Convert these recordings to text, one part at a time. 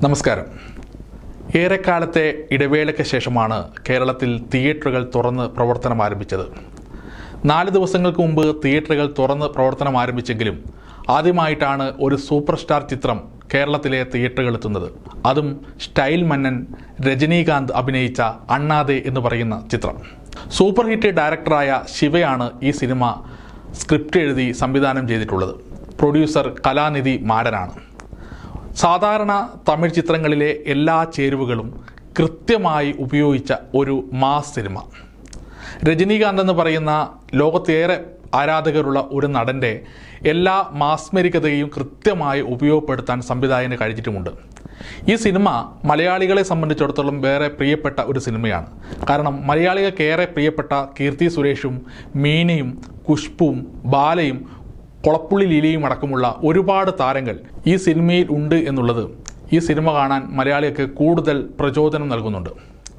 നമസ്കാരം ഏറെക്കാലത്തെ ഇടവേളയ്ക്ക് ശേഷമാണ് കേരളത്തിൽ തിയേറ്ററുകൾ തുറന്ന് പ്രവർത്തനം ആരംഭിച്ചത് നാല് ദിവസങ്ങൾക്ക് മുമ്പ് തിയേറ്ററുകൾ തുറന്ന് പ്രവർത്തനം ആരംഭിച്ചെങ്കിലും ആദ്യമായിട്ടാണ് ഒരു സൂപ്പർ സ്റ്റാർ ചിത്രം കേരളത്തിലെ തിയേറ്ററുകൾ എത്തുന്നത് അതും സ്റ്റൈൽ മന്നൻ രജനീകാന്ത് അഭിനയിച്ച അണ്ണാതെ എന്ന് പറയുന്ന ചിത്രം സൂപ്പർ ഹിറ്റ് ഡയറക്ടറായ ശിവയാണ് ഈ സിനിമ സ്ക്രിപ്റ്റ് എഴുതി സംവിധാനം ചെയ്തിട്ടുള്ളത് പ്രൊഡ്യൂസർ കലാനിധി മാടനാണ് സാധാരണ തമിഴ് ചിത്രങ്ങളിലെ എല്ലാ ചേരുവകളും കൃത്യമായി ഉപയോഗിച്ച ഒരു മാസ് സിനിമ രജനീകാന്ത് എന്ന് പറയുന്ന ലോകത്തേറെ ആരാധകരുള്ള ഒരു നടൻ്റെ എല്ലാ മാസ്മരികതയും കൃത്യമായി ഉപയോഗപ്പെടുത്താൻ സംവിധായകന് കഴിഞ്ഞിട്ടുമുണ്ട് ഈ സിനിമ മലയാളികളെ സംബന്ധിച്ചിടത്തോളം വേറെ പ്രിയപ്പെട്ട ഒരു സിനിമയാണ് കാരണം മലയാളികൾക്ക് ഏറെ പ്രിയപ്പെട്ട കീർത്തി സുരേഷും മീനയും കുഷ്പുവും ബാലയും കൊളപ്പുള്ളി ലീലയും അടക്കമുള്ള ഒരുപാട് താരങ്ങൾ ഈ സിനിമയിൽ ഉണ്ട് എന്നുള്ളത് ഈ സിനിമ കാണാൻ മലയാളികൾക്ക് കൂടുതൽ പ്രചോദനം നൽകുന്നുണ്ട്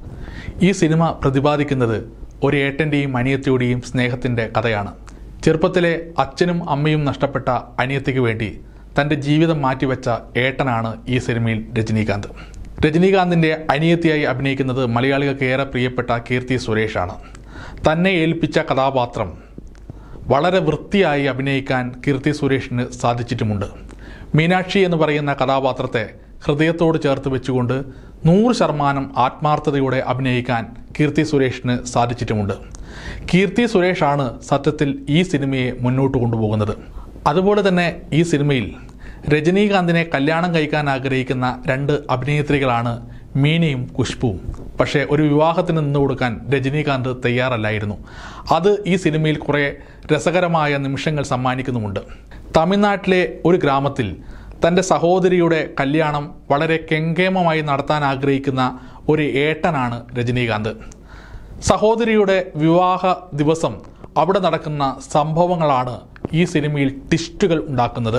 ഈ സിനിമ പ്രതിപാദിക്കുന്നത് ഒരു ഏട്ടൻ്റെയും അനിയത്തിയുടെയും സ്നേഹത്തിൻ്റെ കഥയാണ് ചെറുപ്പത്തിലെ അച്ഛനും അമ്മയും നഷ്ടപ്പെട്ട അനിയത്തിക്ക് വേണ്ടി തൻ്റെ ജീവിതം മാറ്റിവെച്ച ഏട്ടനാണ് ഈ സിനിമയിൽ രജനീകാന്ത് രജനീകാന്തിൻ്റെ അനിയത്തിയായി അഭിനയിക്കുന്നത് മലയാളികൾക്ക് ഏറെ പ്രിയപ്പെട്ട കീർത്തി സുരേഷാണ് തന്നെ ഏൽപ്പിച്ച കഥാപാത്രം വളരെ വൃത്തിയായി അഭിനയിക്കാൻ കീർത്തി സുരേഷിന് സാധിച്ചിട്ടുമുണ്ട് മീനാക്ഷി എന്ന് പറയുന്ന കഥാപാത്രത്തെ ഹൃദയത്തോട് ചേർത്ത് വെച്ചുകൊണ്ട് നൂറ് ശതമാനം ആത്മാർത്ഥതയോടെ അഭിനയിക്കാൻ കീർത്തി സുരേഷിന് സാധിച്ചിട്ടുമുണ്ട് കീർത്തി സുരേഷാണ് സത്യത്തിൽ ഈ സിനിമയെ മുന്നോട്ട് കൊണ്ടുപോകുന്നത് അതുപോലെ തന്നെ ഈ സിനിമയിൽ രജനീകാന്തിനെ കല്യാണം കഴിക്കാൻ ആഗ്രഹിക്കുന്ന രണ്ട് അഭിനേത്രികളാണ് മീനയും കുഷ്പുവും പക്ഷേ ഒരു വിവാഹത്തിന് നിന്ന് കൊടുക്കാൻ രജനീകാന്ത് തയ്യാറല്ലായിരുന്നു അത് ഈ സിനിമയിൽ കുറേ രസകരമായ നിമിഷങ്ങൾ സമ്മാനിക്കുന്നുമുണ്ട് തമിഴ്നാട്ടിലെ ഒരു ഗ്രാമത്തിൽ തൻ്റെ സഹോദരിയുടെ കല്യാണം വളരെ കെങ്കേമമായി നടത്താൻ ആഗ്രഹിക്കുന്ന ഒരു ഏട്ടനാണ് രജനീകാന്ത് സഹോദരിയുടെ വിവാഹ ദിവസം അവിടെ നടക്കുന്ന സംഭവങ്ങളാണ് ഈ സിനിമയിൽ ടിസ്റ്റുകൾ ഉണ്ടാക്കുന്നത്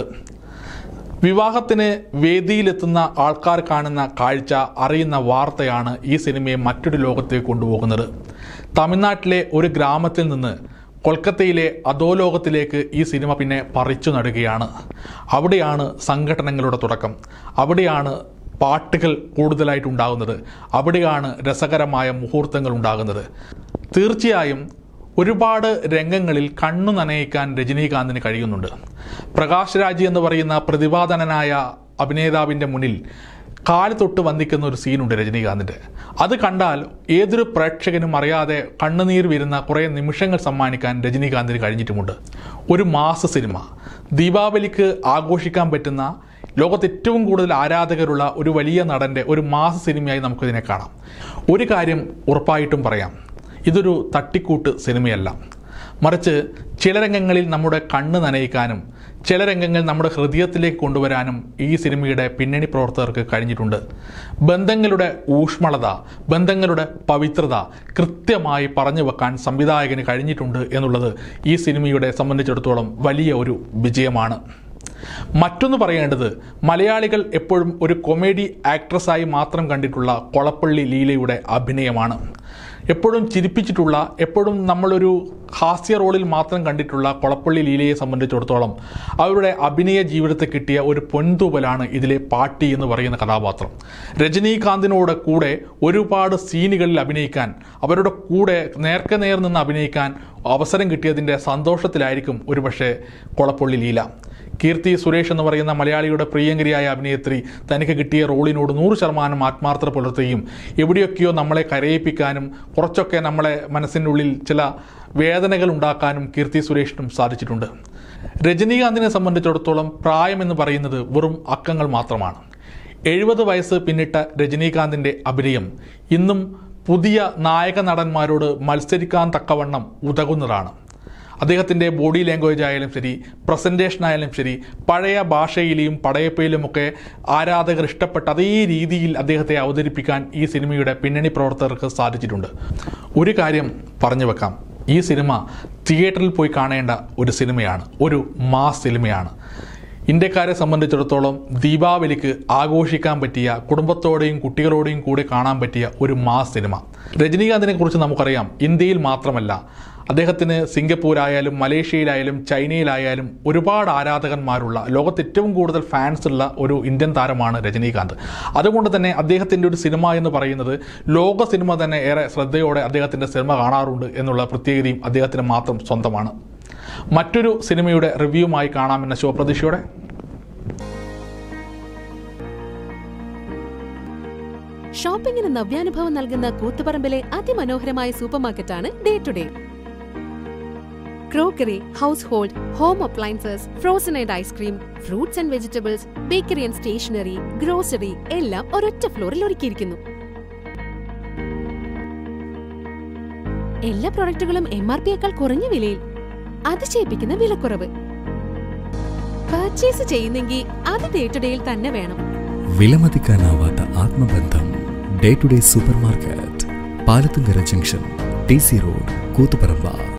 വിവാഹത്തിന് വേദിയിലെത്തുന്ന ആൾക്കാർ കാണുന്ന കാഴ്ച അറിയുന്ന വാർത്തയാണ് ഈ സിനിമയെ മറ്റൊരു ലോകത്തേക്ക് കൊണ്ടുപോകുന്നത് തമിഴ്നാട്ടിലെ ഒരു ഗ്രാമത്തിൽ നിന്ന് കൊൽക്കത്തയിലെ അധോലോകത്തിലേക്ക് ഈ സിനിമ പിന്നെ പറിച്ചു നടുകയാണ് അവിടെയാണ് സംഘടനകളുടെ തുടക്കം അവിടെയാണ് പാട്ടുകൾ കൂടുതലായിട്ടുണ്ടാകുന്നത് അവിടെയാണ് രസകരമായ മുഹൂർത്തങ്ങൾ ഉണ്ടാകുന്നത് തീർച്ചയായും ഒരുപാട് രംഗങ്ങളിൽ കണ്ണു നനയിക്കാൻ രജനീകാന്തിന് കഴിയുന്നുണ്ട് പ്രകാശ് രാജ് എന്ന് പറയുന്ന പ്രതിഭാധനനായ അഭിനേതാവിൻ്റെ മുന്നിൽ കാല് തൊട്ട് വന്ദിക്കുന്ന ഒരു സീനുണ്ട് രജനീകാന്തിൻ്റെ അത് കണ്ടാൽ ഏതൊരു പ്രേക്ഷകനും അറിയാതെ കണ്ണുനീർ വരുന്ന കുറേ നിമിഷങ്ങൾ സമ്മാനിക്കാൻ രജനീകാന്തിന് കഴിഞ്ഞിട്ടുമുണ്ട് ഒരു മാസ സിനിമ ദീപാവലിക്ക് ആഘോഷിക്കാൻ പറ്റുന്ന ലോകത്ത് ഏറ്റവും കൂടുതൽ ആരാധകരുള്ള ഒരു വലിയ നടൻ്റെ ഒരു മാസ സിനിമയായി നമുക്കിതിനെ കാണാം ഒരു കാര്യം ഉറപ്പായിട്ടും പറയാം ഇതൊരു തട്ടിക്കൂട്ട് സിനിമയല്ല മറിച്ച് ചില രംഗങ്ങളിൽ നമ്മുടെ കണ്ണ് നനയിക്കാനും ചില രംഗങ്ങൾ നമ്മുടെ ഹൃദയത്തിലേക്ക് കൊണ്ടുവരാനും ഈ സിനിമയുടെ പിന്നണി പ്രവർത്തകർക്ക് കഴിഞ്ഞിട്ടുണ്ട് ബന്ധങ്ങളുടെ ഊഷ്മളത ബന്ധങ്ങളുടെ പവിത്രത കൃത്യമായി പറഞ്ഞു വെക്കാൻ സംവിധായകന് കഴിഞ്ഞിട്ടുണ്ട് എന്നുള്ളത് ഈ സിനിമയുടെ സംബന്ധിച്ചിടത്തോളം വലിയ ഒരു വിജയമാണ് മറ്റൊന്ന് പറയേണ്ടത് മലയാളികൾ എപ്പോഴും ഒരു കൊമേഡി ആക്ട്രസ്സായി മാത്രം കണ്ടിട്ടുള്ള കൊളപ്പള്ളി ലീലയുടെ അഭിനയമാണ് എപ്പോഴും ചിരിപ്പിച്ചിട്ടുള്ള എപ്പോഴും നമ്മളൊരു ഹാസ്യ റോളിൽ മാത്രം കണ്ടിട്ടുള്ള കൊളപ്പള്ളി ലീലയെ സംബന്ധിച്ചിടത്തോളം അവരുടെ അഭിനയ ജീവിതത്തിൽ കിട്ടിയ ഒരു പൊൻതൂവലാണ് ഇതിലെ പാട്ടി എന്ന് പറയുന്ന കഥാപാത്രം രജനീകാന്തിനോട് കൂടെ ഒരുപാട് സീനുകളിൽ അഭിനയിക്കാൻ അവരുടെ കൂടെ നേർക്കെ നേർ നിന്ന് അഭിനയിക്കാൻ അവസരം കിട്ടിയതിൻ്റെ സന്തോഷത്തിലായിരിക്കും ഒരുപക്ഷെ കൊളപ്പള്ളി ലീല കീർത്തി സുരേഷ് എന്ന് പറയുന്ന മലയാളിയുടെ പ്രിയങ്കരിയായ അഭിനേത്രി തനിക്ക് കിട്ടിയ റോളിനോട് നൂറ് ശതമാനം ആത്മാർത്ഥത പുലർത്തുകയും എവിടെയൊക്കെയോ നമ്മളെ കരയിപ്പിക്കാനും കുറച്ചൊക്കെ നമ്മളെ മനസ്സിൻ്റെ ഉള്ളിൽ ചില വേദനകൾ ഉണ്ടാക്കാനും കീർത്തി സുരേഷിനും സാധിച്ചിട്ടുണ്ട് രജനീകാന്തിനെ സംബന്ധിച്ചിടത്തോളം പ്രായം എന്ന് പറയുന്നത് വെറും അക്കങ്ങൾ മാത്രമാണ് എഴുപത് വയസ്സ് പിന്നിട്ട രജനീകാന്തിൻ്റെ അഭിനയം ഇന്നും പുതിയ നായക നടന്മാരോട് മത്സരിക്കാൻ തക്കവണ്ണം ഉതകുന്നതാണ് അദ്ദേഹത്തിൻ്റെ ബോഡി ലാംഗ്വേജ് ആയാലും ശരി പ്രസൻറ്റേഷൻ ആയാലും ശരി പഴയ ഭാഷയിലെയും പടയപ്പയിലുമൊക്കെ ആരാധകർ ഇഷ്ടപ്പെട്ട അതേ രീതിയിൽ അദ്ദേഹത്തെ അവതരിപ്പിക്കാൻ ഈ സിനിമയുടെ പിന്നണി പ്രവർത്തകർക്ക് സാധിച്ചിട്ടുണ്ട് ഒരു കാര്യം പറഞ്ഞു വെക്കാം ഈ സിനിമ തിയേറ്ററിൽ പോയി കാണേണ്ട ഒരു സിനിമയാണ് ഒരു മാസ് സിനിമയാണ് ഇന്ത്യക്കാരെ സംബന്ധിച്ചിടത്തോളം ദീപാവലിക്ക് ആഘോഷിക്കാൻ പറ്റിയ കുടുംബത്തോടെയും കുട്ടികളോടെയും കൂടെ കാണാൻ പറ്റിയ ഒരു മാസ് സിനിമ രജനീകാന്തിനെ കുറിച്ച് നമുക്കറിയാം ഇന്ത്യയിൽ മാത്രമല്ല അദ്ദേഹത്തിന് സിംഗപ്പൂരായാലും മലേഷ്യയിലായാലും ചൈനയിലായാലും ഒരുപാട് ആരാധകന്മാരുള്ള ലോകത്ത് ഏറ്റവും കൂടുതൽ ഫാൻസ് ഉള്ള ഒരു ഇന്ത്യൻ താരമാണ് രജനീകാന്ത് അതുകൊണ്ട് തന്നെ അദ്ദേഹത്തിൻ്റെ ഒരു സിനിമ എന്ന് പറയുന്നത് ലോക സിനിമ തന്നെ ഏറെ ശ്രദ്ധയോടെ അദ്ദേഹത്തിൻ്റെ സിനിമ കാണാറുണ്ട് എന്നുള്ള പ്രത്യേകതയും അദ്ദേഹത്തിന് മാത്രം സ്വന്തമാണ് മറ്റൊരു സിനിമയുടെ റിവ്യൂമായി കാണാമെന്ന ശുഭപ്രതീക്ഷയോടെ ഷോപ്പിംഗിന് നവ്യാനുഭവം നൽകുന്ന കൂത്തുപറമ്പിലെ അതിമനോഹരമായ സൂപ്പർമാർക്കറ്റാണ് day to day crockery household home appliances frozen and ice cream fruits and vegetables bakery and stationery grocery എല്ലാം ഒരൊറ്റ ഫ്ലോറിൽ ഒരുക്കിയിരിക്കുന്നു എല്ലാ പ്രൊഡക്റ്റുകളും എം ആർ പിയേക്കാൾ കുറഞ്ഞ വിലയിൽ അതിശയിപ്പിക്കുന്ന വിലക്കുറവ് പർച്ചേസ് ചെയ്യുന്നെങ്കിൽ അത് ഡേ ടു ഡേയിൽ തന്നെ വേണം വിലമതിക്കാനാവാത്ത ആത്മബന്ധം day to day super market Palathunkara junction T C road Koothuparamba